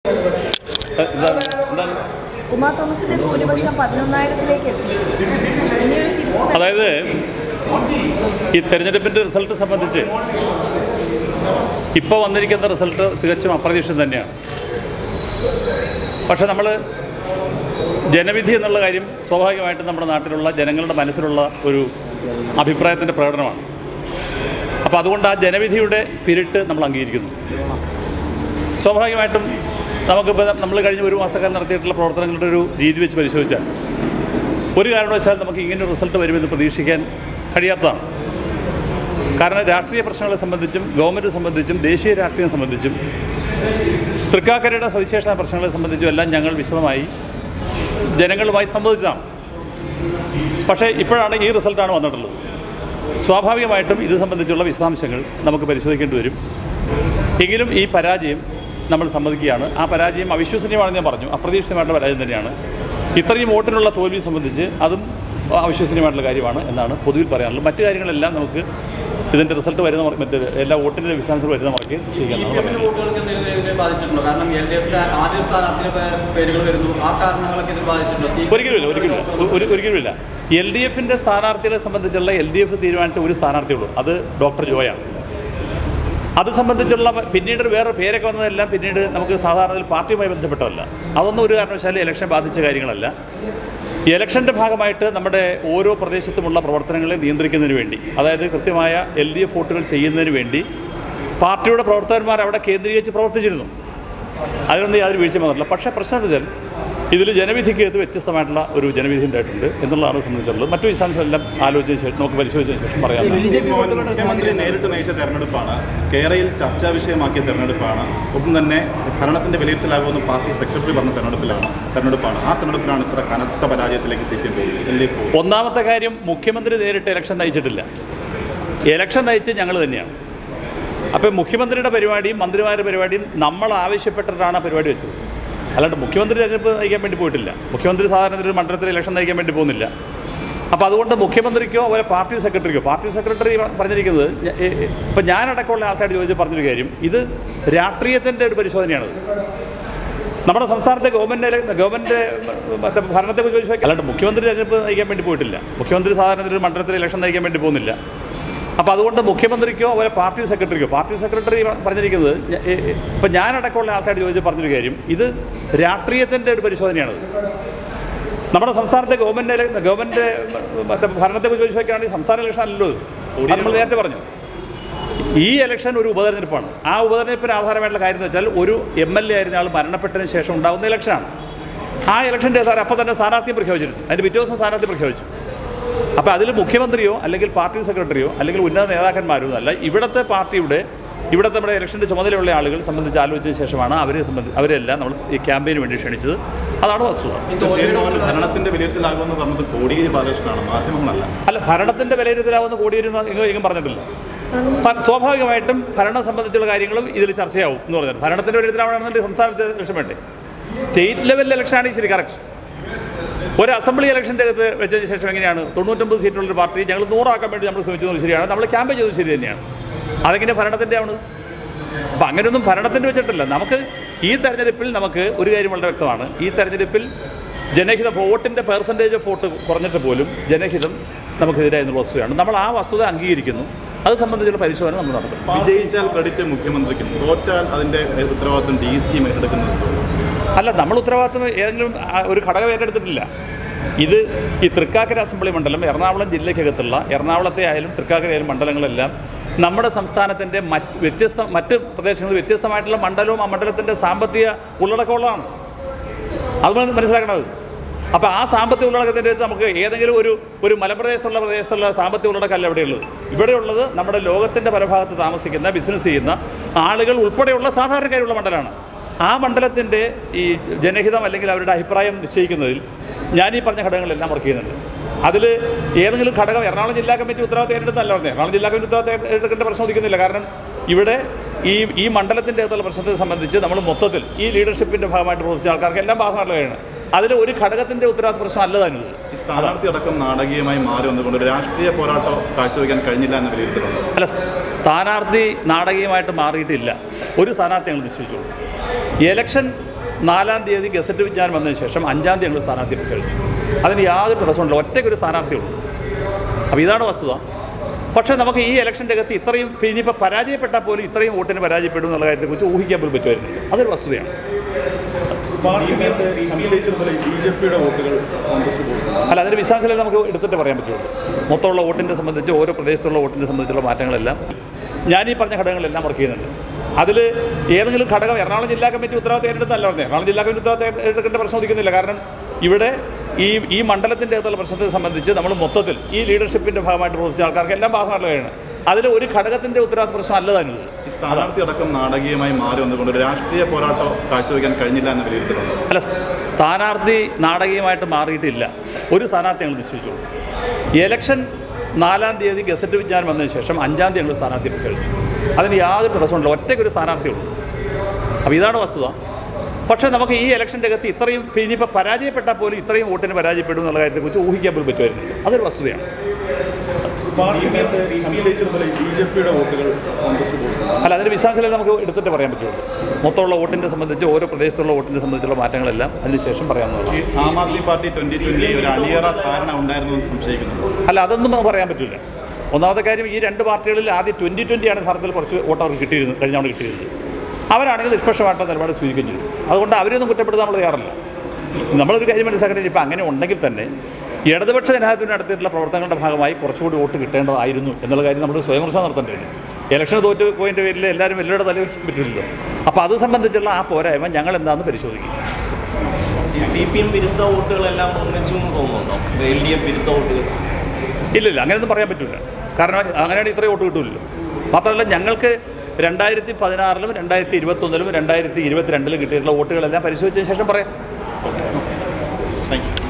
എന്താണ് എന്താണ് ഉമാ തോമസിന്റെ ഭൂരിപക്ഷം പതിനൊന്നായിരത്തിലേക്ക് എത്തി ഇനിയൊരു തിരിച്ചു അതായത് ഈ തെരഞ്ഞെടുപ്പിൻ്റെ റിസൾട്ട് സംബന്ധിച്ച് ഇപ്പോൾ വന്നിരിക്കുന്ന റിസൾട്ട് തികച്ചും അപ്രതീക്ഷിതം തന്നെയാണ് പക്ഷെ നമ്മൾ ജനവിധി എന്നുള്ള കാര്യം സ്വാഭാവികമായിട്ടും നമ്മുടെ നാട്ടിലുള്ള ജനങ്ങളുടെ മനസ്സിലുള്ള ഒരു അഭിപ്രായത്തിൻ്റെ പ്രകടനമാണ് അപ്പോൾ അതുകൊണ്ട് ആ ജനവിധിയുടെ സ്പിരിറ്റ് നമ്മൾ അംഗീകരിക്കുന്നു സ്വാഭാവികമായിട്ടും നമുക്കിപ്പോൾ നമ്മൾ കഴിഞ്ഞ ഒരു മാസക്കാലം നടത്തിയിട്ടുള്ള പ്രവർത്തനങ്ങളുടെ ഒരു രീതി വെച്ച് പരിശോധിച്ചാൽ ഒരു കാരണവശാലും നമുക്ക് ഇങ്ങനെ ഒരു റിസൾട്ട് വരുമെന്ന് പ്രതീക്ഷിക്കാൻ കഴിയാത്തതാണ് കാരണം രാഷ്ട്രീയ പ്രശ്നങ്ങളെ സംബന്ധിച്ചും ഗവൺമെൻറ് സംബന്ധിച്ചും ദേശീയ രാഷ്ട്രീയം സംബന്ധിച്ചും തൃക്കാക്കരയുടെ സവിശേഷ പ്രശ്നങ്ങളെ സംബന്ധിച്ചും എല്ലാം ഞങ്ങൾ വിശദമായി ജനങ്ങളുമായി സംവദിച്ചതാണ് പക്ഷേ ഇപ്പോഴാണ് ഈ റിസൾട്ടാണ് വന്നിട്ടുള്ളത് സ്വാഭാവികമായിട്ടും ഇത് സംബന്ധിച്ചുള്ള വിശദാംശങ്ങൾ നമുക്ക് പരിശോധിക്കേണ്ടി വരും എങ്കിലും ഈ പരാജയം നമ്മൾ സമ്മതിക്കുകയാണ് ആ പരാജയം അവിശ്വസനീയമാണെന്ന് ഞാൻ പറഞ്ഞു അപ്രതീക്ഷിതമായിട്ടുള്ള പരാജയം തന്നെയാണ് ഇത്രയും വോട്ടിനുള്ള തോൽവി സംബന്ധിച്ച് അതും അവിശ്വസനീയമായിട്ടുള്ള കാര്യമാണ് എന്നാണ് പൊതുവിൽ പറയാനുള്ളത് മറ്റു കാര്യങ്ങളെല്ലാം നമുക്ക് ഇതിൻ്റെ റിസൾട്ട് വരുന്ന മുറ- മറ്റ് എല്ലാ വോട്ടിൻ്റെ വിശദാംശങ്ങൾ വരുന്ന മുറയ്ക്ക് ചെയ്യാമെന്നാണ് പറയുന്നത് വോട്ടുകൾക്ക് എന്തെങ്കിലും ഇതിനെ ബാധിച്ചിട്ടുണ്ടോ കാരണം എൽ ഡി എഫിലെ ആദ്യ സ്ഥാനാർത്ഥിയുടെ പേ- പേരുകൾ വരുന്നു ആ കാരണങ്ങളൊക്കെ ഇതിൽ ബാധിച്ചിട്ടുണ്ടോ സി- ഒരിക്കലുമില്ല ഒരിക്കലുമില്ല ഒ- ഒരു ഒരിക്കലുമില്ല എൽ ഡി എഫിൻ്റെ സ്ഥാനാർത്ഥികളെ സംബന്ധിച്ചുള്ള എൽ ഡി എഫ് തീരുമാനിച്ച ഒരു സ്ഥാനാർത്ഥിയുള്ളൂ അത് ഡോക്ടർ ജോയാണ് അത് സംബന്ധിച്ചുള്ള പിന്നീട് ഒരു വേറെ പേരൊക്കെ വന്നതെല്ലാം പിന്നീട് നമുക്ക് സാധാരണ പാർട്ടിയുമായി ബന്ധപ്പെട്ടതല്ല അതൊന്നും ഒരു കാരണവശാലും ഇലക്ഷൻ ബാധിച്ച കാര്യങ്ങളല്ല ഇലക്ഷൻ്റെ ഭാഗമായിട്ട് നമ്മുടെ ഓരോ പ്രദേശത്തുമുള്ള പ്രവർത്തനങ്ങളെ നിയന്ത്രിക്കുന്നതിന് വേണ്ടി അതായത് കൃത്യമായ എൽ ഡി എഫ് വോട്ടുകൾ ചെയ്യുന്നതിന് വേണ്ടി പാർട്ടിയുടെ പ്രവർത്തകന്മാർ അവിടെ കേന്ദ്രീകരിച്ച് പ്രവർത്തിച്ചിരുന്നു അതിനൊന്നും യാതൊരു വീഴ്ച വന്നിട്ടില്ല പക്ഷേ പ്രശ്നം എന്ന് വെച്ചാൽ ഇതിൽ ജനവിധിക്ക് ഇത് വ്യത്യസ്തമായിട്ടുള്ള ഒരു ജനവിധി ഉണ്ടായിട്ടുണ്ട് എന്നുള്ളതാണ് സംബന്ധിച്ചുള്ളത് മറ്റു വിശദാംശമെല്ലാം ആലോചിച്ചതിന് ശേഷം നമുക്ക് പരിശോധിച്ചതിന് ശേഷം പറയാം മുഖ്യമന്ത്രി നേരിട്ട് നയിച്ച തെരഞ്ഞെടുപ്പാണ് കേരളയിൽ ചർച്ചാ വിഷയമാക്കിയ തെരഞ്ഞെടുപ്പാണ് ഒപ്പം തന്നെ ഭരണത്തിന്റെ വിലയിരുത്തലാകുമെന്ന് പാർട്ടി സെക്രട്ടറി പറഞ്ഞ തെരഞ്ഞെടുപ്പിലാണ് തെരഞ്ഞെടുപ്പാണ് ആ തെരഞ്ഞെടുപ്പിലാണ് ഇത്ര കനത്ത പരാജയത്തിലേക്ക് സി പി എം പോകുന്നത് എൽ ഡി എഫ് പോകുന്നത് ഒന്നാമത്തെ കാര്യം മുഖ്യമന്ത്രി നേരിട്ട് ഇലക്ഷൻ നയിച്ചിട്ടില്ല ഇലക്ഷൻ നയിച്ച് ഞങ്ങൾ തന്നെയാണ് അപ്പോൾ മുഖ്യമന്ത്രിയുടെ പരിപാടിയും മന്ത്രിമാരുടെ പരിപാടിയും നമ്മൾ ആവശ്യപ്പെട്ടിട്ടാണ് ആ പരിപാടി വെച്ചത് അല്ലാണ്ട് മുഖ്യമന്ത്രി തെരഞ്ഞെടുപ്പ് നയിക്കാൻ വേണ്ടി പോയിട്ടില്ല മുഖ്യമന്ത്രി സാധാരണ ഒരു മണ്ഡലത്തിൽ ഇലക്ഷൻ നയിക്കാൻ വേണ്ടി പോകുന്നില്ല അപ്പോൾ അതുകൊണ്ട് മുഖ്യമന്ത്രിക്കോ അതുപോലെ പാർട്ടി സെക്രട്ടറിക്കോ പാർട്ടി സെക്രട്ടറി പറഞ്ഞിരിക്കുന്നത് ഞ- ഏ- ഏ- ഇപ്പം ഞാനടക്കമുള്ള ആൾക്കാർ ചോദിച്ച് പറഞ്ഞൊരു കാര്യം ഇത് രാഷ്ട്രീയത്തിൻ്റെ ഒരു പരിശോധനയാണത് നമ്മുടെ സംസ്ഥാനത്തെ ഗവൺമെൻറ് ഗവൺമെൻറ് മറ്റേ ഭരണത്തെക്കുറിച്ച് ചോദിച്ചാൽ അല്ലാണ്ട് മുഖ്യമന്ത്രി തെരഞ്ഞെടുപ്പ് നയിക്കാൻ വേണ്ടി പോയിട്ടില്ല മുഖ്യമന്ത്രി സാധാരണ ഒരു മണ്ഡലത്തിൽ ഇലക്ഷൻ നയിക്കാൻ വേണ്ടി പോകുന്നില്ല അപ്പോൾ അതുകൊണ്ട് മുഖ്യമന്ത്രിക്കോ അതുപോലെ പാർട്ടി സെക്രട്ടറിക്കോ പാർട്ടി സെക്രട്ടറി പറഞ്ഞിരിക്കുന്നത് ഞ- ഏ- ഏ- ഇപ്പം ഞാനടക്കമുള്ള ആൾക്കാർ ചോദിച്ച് പറഞ്ഞൊരു കാര്യം ഇത് രാഷ്ട്രീയത്തിൻ്റെ ഒരു പരിശോധനയാണത് നമ്മുടെ സംസ്ഥാനത്തെ ഗവൺമെൻറ് ഗവൺമെൻറ് മറ്റേ ഭരണത്തെക്കുറിച്ച് ചോദിക്കുകയാണെങ്കിൽ സംസ്ഥാന ഇലക്ഷൻ അല്ലല്ലോ ഇത്. അത് നമ്മൾ നേരത്തെ പറഞ്ഞു ഈ ഇലക്ഷൻ ഒരു ഉപതെരഞ്ഞെടുപ്പാണ് ആ ഉപതെരഞ്ഞെടുപ്പിന് ആധാരമായിട്ടുള്ള കാര്യം എന്ന് വെച്ചാൽ ഒരു എം എൽ എ ആയിരുന്ന ആൾ മരണപ്പെട്ടതിന് ശേഷം ഉണ്ടാകുന്ന ഇലക്ഷനാണ് ആ ഇലക്ഷൻ്റെ സാർ അപ്പോൾ തന്നെ സ്ഥാനാർത്ഥി പ്രഖ്യാപിച്ചിരുന്നു അതിൻ്റെ പിറ്റേ ദിവസം സ്ഥാനാർത്ഥി പ്രഖ്യാപിച്ചു അപ്പോൾ അതിൽ മുഖ്യമന്ത്രിയോ അല്ലെങ്കിൽ പാർട്ടി സെക്രട്ടറിയോ അല്ലെങ്കിൽ ഉന്നത നേതാക്കന്മാരോ അല്ല ഇവിടുത്തെ പാർട്ടിയുടെ ഇവിടുത്തെ നമ്മുടെ ഇലക്ഷൻ്റെ ചുമതലയുള്ള ആളുകൾ സംബന്ധിച്ച് ആലോചിച്ചതിന് ശേഷമാണ് അവരെ സംബന്ധിച്ച് അവരെല്ലാം നമ്മൾ ഈ ക്യാമ്പയിന് വേണ്ടി ക്ഷണിച്ചത് അതാണ് വസ്തുത ഈ സി പി തോൽവിയുടെ എം ഭരണത്തിന്റെ വിലയിരുത്തലാകുമെന്ന് പറഞ്ഞത് കോടിയേരി ബാലകൃഷ്ണനാണ് മാധ്യമങ്ങളല്ല അല്ല ഭരണത്തിൻ്റെ വിലയിരുത്തലാവുന്ന കൂടിയിരുന്ന എങ്ങും പറഞ്ഞിട്ടില്ല പ- സ്വാഭാവികമായിട്ടും ഭരണം സംബന്ധിച്ചുള്ള കാര്യങ്ങളും ഇതിൽ ചർച്ചയാവും എന്ന് പറഞ്ഞാൽ ഭരണത്തിൻ്റെ വിലയിരുത്തലാവണമെന്നുണ്ടെങ്കിൽ സംസ്ഥാനത്ത് ഇലക്ഷൻ വേണ്ടേ സ്റ്റേറ്റ് ലെവൽ ഇലക്ഷൻ ആണെങ്കിൽ ശരി കറക്റ്റ് ഒരു അസംബ്ലി ഇലക്ഷൻ്റെ അകത്ത് വെച്ചതിന് ശേഷം എങ്ങനെയാണ് തൊണ്ണൂറ്റൊമ്പത് സീറ്റുള്ളൊരു പാർട്ടി ഞങ്ങൾ നൂറാക്കാൻ വേണ്ടി നമ്മൾ ശ്രമിച്ചത് ശരിയാണ് നമ്മൾ ക്യാമ്പയിൻ ചെയ്തത് ശരി തന്നെയാണ് അതെങ്ങനെ ഭരണത്തിൻ്റെ ആണ് അപ്പം അങ്ങനെയൊന്നും ഭരണത്തിൻ്റെ വെച്ചിട്ടില്ല നമുക്ക് ഈ തെരഞ്ഞെടുപ്പിൽ നമുക്ക് ഒരു കാര്യം വളരെ വ്യക്തമാണ് ഈ തെരഞ്ഞെടുപ്പിൽ ജനഹിതം വോട്ടിൻ്റെ പെർസെൻറ്റേജ് ഓഫ് വോട്ട് കുറഞ്ഞിട്ട് പോലും ജനഹിതം നമുക്കെതിരായ എന്നുള്ള വസ്തുതയാണ് നമ്മൾ ആ വസ്തുത അംഗീകരിക്കുന്നു അത് സംബന്ധിച്ചുള്ള പരിശോധന നമ്മൾ നടത്തും വിജയിച്ചാൽ ക്രെഡിറ്റ് മുഖ്യമന്ത്രിക്കും തോറ്റാൽ അതിന്റെ ഉത്തരവാദിത്വം ഡി സി എം ഏറ്റെടുക്കുന്നത് അല്ല നമ്മൾ ഉത്തരവാദിത്വം ഏതെങ്കിലും ആ, ഒരു ഘടകം ഏറ്റെടുത്തിട്ടില്ല ഇത് ഈ തൃക്കാക്കര അസംബ്ലി മണ്ഡലം എറണാകുളം ജില്ലയ്ക്കകത്തുള്ള എറണാകുളത്തെ ആയാലും തൃക്കാക്കര ആയാലും മണ്ഡലങ്ങളെല്ലാം നമ്മുടെ സംസ്ഥാനത്തിൻ്റെ മറ്റ് വ്യത്യസ്ത മറ്റ് പ്രദേശങ്ങളിൽ വ്യത്യസ്തമായിട്ടുള്ള മണ്ഡലവും ആ മണ്ഡലത്തിൻ്റെ സാമ്പത്തിക ഉള്ളടക്കമുള്ളതാണ് അത് മന- മനസ്സിലാക്കണത് അപ്പോൾ ആ സാമ്പത്തിക ഉള്ളടക്കത്തിൻ്റെ അടുത്ത് നമുക്ക് ഏതെങ്കിലും ഒരു ഒരു മലപ്രദേശത്തുള്ള പ്രദേശത്തുള്ള സാമ്പത്തിക ഉള്ളടക്കമല്ല ഇവിടെയുള്ളത് ഇവിടെയുള്ളത് നമ്മുടെ ലോകത്തിൻ്റെ പരഭാഗത്ത് താമസിക്കുന്ന ബിസിനസ് ചെയ്യുന്ന ആളുകൾ ഉൾപ്പെടെയുള്ള സാധാരണക്കാരുള്ള മണ്ഡലമാണ് ആ മണ്ഡലത്തിൻ്റെ ഈ ജനഹിതം അല്ലെങ്കിൽ അവരുടെ അഭിപ്രായം നിശ്ചയിക്കുന്നതിൽ ഞാൻ ഈ പറഞ്ഞ ഘടകങ്ങളെല്ലാം വർക്ക് ചെയ്യുന്നുണ്ട് അതിൽ ഏതെങ്കിലും ഘടകം എറണാകുളം ജില്ലാ കമ്മിറ്റി ഉത്തരവാദിത്തം ഏറ്റെടുത്തല്ല പറഞ്ഞത് എറണാകുളം ജില്ലാ കമ്മിറ്റി ഉത്തരവാദിത്തം ഏറ്റെടുക്കേണ്ട പ്രശ്നം ഉദിക്കുന്നില്ല കാരണം ഇവിടെ ഈ ഈ മണ്ഡലത്തിൻ്റെ അകത്തുള്ള പ്രശ്നത്തെ സംബന്ധിച്ച് നമ്മൾ മൊത്തത്തിൽ ഈ ലീഡർഷിപ്പിൻ്റെ ഭാഗമായിട്ട് പ്രവർത്തിച്ച ആൾക്കാർക്ക് എല്ലാം ബാധകമായിട്ടുള്ള കാര്യമാണ് അതിൽ ഒരു ഘടകത്തിൻ്റെ ഉത്തരവാദിത്ത പ്രശ്നം അല്ല തന്നെ ഇത്. ഈ സ്ഥാനാർത്ഥി അടക്കം നാടകീയമായി മാറി വന്നുകൊണ്ട് ഒരു രാഷ്ട്രീയ പോരാട്ടം കാഴ്ചവെക്കാൻ കഴിഞ്ഞില്ല എന്ന് വിലയിരുത്തലുണ്ട് അല്ല സ്ഥാനാർത്ഥി നാടകീയമായിട്ട് മാറിയിട്ടില്ല ഒരു സ്ഥാനാർത്ഥി ഞങ്ങൾ നിശ്ചയിച്ചു ഇലക്ഷൻ നാലാം തീയതി ഗസറ്റ് വിജ്ഞാനം വന്നതിന് ശേഷം അഞ്ചാം തീയതി ഞങ്ങൾ സ്ഥാനാർത്ഥി പ്രഖ്യാപിച്ചു അതിന് യാതൊരു തടസ്സമുണ്ടല്ലോ ഒറ്റയ്ക്കൊരു സ്ഥാനാർത്ഥിയുള്ളൂ അപ്പോൾ ഇതാണ് വസ്തുത പക്ഷേ നമുക്ക് ഈ ഇലക്ഷൻ്റെ അകത്ത് ഇത്രയും ഇനിയിപ്പോൾ പരാജയപ്പെട്ടാൽ പോലും ഇത്രയും വോട്ടിന് പരാജയപ്പെടും എന്നുള്ള കാര്യത്തെക്കുറിച്ച് ഊഹിക്കാൻ പോലും പറ്റുമായിരുന്നു അതൊരു വസ്തുതയാണ് സംശയിച്ചതുപോലെ ബി ജെ പിയുടെ വോട്ടുകൾ കോൺഗ്രസ് കൊടുക്കുന്നു അല്ല അതിൻ്റെ വിശദാംശം നമുക്ക് എടുത്തിട്ട് പറയാൻ പറ്റുള്ളൂ മൊത്തമുള്ള വോട്ടിനെ സംബന്ധിച്ച് ഓരോ പ്രദേശത്തുള്ള വോട്ടിനെ സംബന്ധിച്ചുള്ള മാറ്റങ്ങളെല്ലാം ഞാൻ ഈ പറഞ്ഞ ഘടകങ്ങളെല്ലാം വർക്ക് ചെയ്യുന്നുണ്ട് അതിൽ ഏതെങ്കിലും ഘടകം എറണാകുളം ജില്ലാ കമ്മിറ്റി ഉത്തരവാദിത്തം ഏറ്റെടുത്തല്ല പറഞ്ഞത് എറണാകുളം ജില്ലാ കമ്മിറ്റി ഉത്തരവാദിത്തം ഏറ്റെടുക്കേണ്ട പ്രശ്നം ഉദിക്കുന്നില്ല കാരണം ഇവിടെ ഈ ഈ മണ്ഡലത്തിൻ്റെ അകത്തുള്ള പ്രശ്നത്തെ സംബന്ധിച്ച് നമ്മൾ മൊത്തത്തിൽ ഈ ലീഡർഷിപ്പിൻ്റെ ഭാഗമായിട്ട് പ്രവർത്തിച്ച ആൾക്കാർക്ക് എല്ലാം ഭാഗമായിട്ടുള്ള കാര്യമാണ് അതിൽ ഒരു ഘടകത്തിൻ്റെ ഉത്തരവാദിത്ത പ്രശ്നം അല്ല തന്നെ ഇത്. ഈ സ്ഥാനാർത്ഥി അടക്കം നാടകീയമായി മാറി വന്നുകൊണ്ട് ഒരു രാഷ്ട്രീയ പോരാട്ടം കാഴ്ചവെക്കാൻ കഴിഞ്ഞില്ല എന്ന വിലയിരുത്തലുണ്ട് അല്ല സ്ഥാനാർത്ഥി നാടകീയമായിട്ട് മാറിയിട്ടില്ല ഒരു സ്ഥാനാർത്ഥി ഞങ്ങൾ നിശ്ചയിച്ചു ഇലക്ഷൻ നാലാം തീയതി ഗസറ്റ് വിജ്ഞാനം വന്നതിന് ശേഷം അഞ്ചാം തീയതി ഞങ്ങൾ സ്ഥാനാർത്ഥി പ്രഖ്യാപിച്ചു അതിന് യാതൊരു തടസ്സമുണ്ടല്ലോ ഒറ്റയ്ക്കൊരു സ്ഥാനാർത്ഥിയുള്ളൂ അപ്പോൾ ഇതാണ് വസ്തുത പക്ഷേ നമുക്ക് ഈ ഇലക്ഷൻ്റെ അകത്ത് ഇത്രയും ഇനിയിപ്പോൾ പരാജയപ്പെട്ടാൽ പോലും ഇത്രയും വോട്ടിന് പരാജയപ്പെടും എന്നുള്ള കാര്യത്തെക്കുറിച്ച് ഊഹിക്കാൻ പോലും പറ്റുമായിരുന്നു അതൊരു വസ്തുതയാണ് സംശയിച്ചതുപോലെ ബി ജെ പിയുടെ വോട്ടുകൾ കോൺഗ്രസ് കൊടുക്കുന്നു അല്ല അതിൻ്റെ വിശദാംശം നമുക്ക് എടുത്തിട്ട് പറയാൻ പറ്റുള്ളൂ മൊത്തമുള്ള വോട്ടിനെ സംബന്ധിച്ച് ഓരോ പ്രദേശത്തുള്ള വോട്ടിനെ സംബന്ധിച്ചുള്ള മാറ്റങ്ങളെല്ലാം അതിനുശേഷം പറയാവുന്നതാണ് ഈ ആം ആദ്മി പാർട്ടി ട്വന്റി ട്വന്റി ഒരു അണിയറ ധാരണ ഉണ്ടായിരുന്നു എന്ന് സംശയിക്കുന്നു അല്ല അതൊന്നും നമുക്ക് പറയാൻ പറ്റില്ല ഒന്നാമത്തെ കാര്യം ഈ രണ്ട് പാർട്ടികളിൽ ആദ്യം ട്വൻറ്റി ട്വൻറ്റിയാണ് ഭാരതത്തിൽ കുറച്ച് വോട്ട് അവർക്ക് കിട്ടിയിരുന്നത് കഴിഞ്ഞ തവണ കിട്ടിയിരുന്നത് അവരാണെങ്കിൽ നിഷ്പക്ഷമായിട്ടുള്ള നിലപാട് സ്വീകരിക്കുകയും ചെയ്തു അതുകൊണ്ട് അവരെയൊന്നും കുറ്റപ്പെടുത്താൻ നമ്മൾ തയ്യാറല്ല നമ്മളൊരു കാര്യം മനസ്സിലാക്കേണ്ടത് ഇപ്പോൾ അങ്ങനെ ഉണ്ടെങ്കിൽ തന്നെ ഇടതുപക്ഷ ജനാധിപത്യത്തിന് നടത്തിയിട്ടുള്ള പ്രവർത്തനങ്ങളുടെ ഭാഗമായി കുറച്ചുകൂടി വോട്ട് കിട്ടേണ്ടതായിരുന്നു എന്നുള്ള കാര്യം നമ്മൾ സ്വയംവിമർശനം നടത്തേണ്ടതില്ല ഇലക്ഷൻ തോറ്റ് പോയിൻ്റെ പേരിൽ എല്ലാവരും എല്ലാവരുടെ തല പറ്റില്ലല്ലോ അപ്പോൾ അത് സംബന്ധിച്ചുള്ള ആ പോരായ്മ ഞങ്ങൾ എന്താണെന്ന് പരിശോധിക്കും ഈ സി പി എം വിരുദ്ധ വോട്ടുകളെല്ലാം ഒന്നിച്ചു എന്ന് തോന്നുന്നുണ്ടോ എൽ ഡി എഫ് വിരുദ്ധ വോട്ടുകൾ ഇല്ലില്ല അങ്ങനെയൊന്നും പറയാൻ പറ്റില്ല കാരണം അങ്ങനെയാണ് ഇത്രയും വോട്ട് കിട്ടില്ലല്ലോ മാത്രമല്ല ഞങ്ങൾക്ക് രണ്ടായിരത്തി പതിനാറിലും രണ്ടായിരത്തി ഇരുപത്തൊന്നിലും രണ്ടായിരത്തി ഇരുപത്തിരണ്ടിലും കിട്ടിയിട്ടുള്ള വോട്ടുകളെല്ലാം പരിശോധിച്ചതിന് ശേഷം പറയാം താങ്ക് യു